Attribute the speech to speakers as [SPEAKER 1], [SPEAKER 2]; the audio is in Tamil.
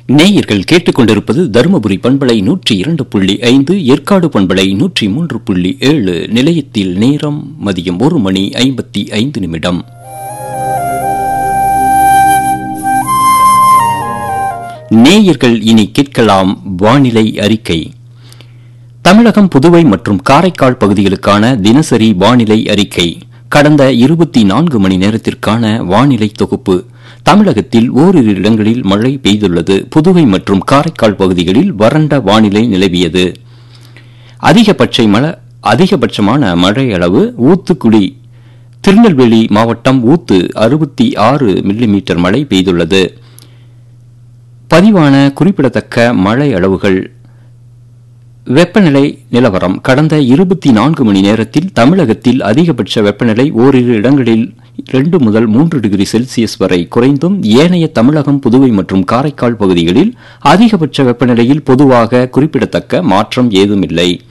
[SPEAKER 1] நேயர்கள் கேட்டுக்கொண்டிருப்பது தருமபுரி பண்பலை நூற்றி இரண்டு புள்ளி ஐந்து ஏற்காடு பண்பலை நூற்றி மூன்று புள்ளி ஏழு நிலையத்தில் நேரம் மதியம் ஒரு மணி ஐம்பத்தி ஐந்து நிமிடம் நேயர்கள் இனி கேட்கலாம் வானிலை அறிக்கை தமிழகம் புதுவை மற்றும் காரைக்கால் பகுதிகளுக்கான தினசரி வானிலை அறிக்கை கடந்த இருபத்தி நான்கு மணி நேரத்திற்கான வானிலை தொகுப்பு தமிழகத்தில் ஓரிரு இடங்களில் மழை பெய்துள்ளது புதுவை மற்றும் காரைக்கால் பகுதிகளில் வறண்ட வானிலை நிலவியது அதிகபட்ச மழை அதிகபட்சமான மழை அளவு ஊத்துக்குடி திருநெல்வேலி மாவட்டம் ஊத்து அறுபத்தி ஆறு மில்லிமீட்டர் மழை பெய்துள்ளது பதிவான குறிப்பிடத்தக்க மழை அளவுகள் வெப்பநிலை நிலவரம் கடந்த இருபத்தி நான்கு மணி நேரத்தில் தமிழகத்தில் அதிகபட்ச வெப்பநிலை ஓரிரு இடங்களில் இரண்டு முதல் மூன்று டிகிரி செல்சியஸ் வரை குறைந்தும் ஏனைய தமிழகம் புதுவை மற்றும் காரைக்கால் பகுதிகளில் அதிகபட்ச வெப்பநிலையில் பொதுவாக குறிப்பிடத்தக்க மாற்றம் ஏதுமில்லை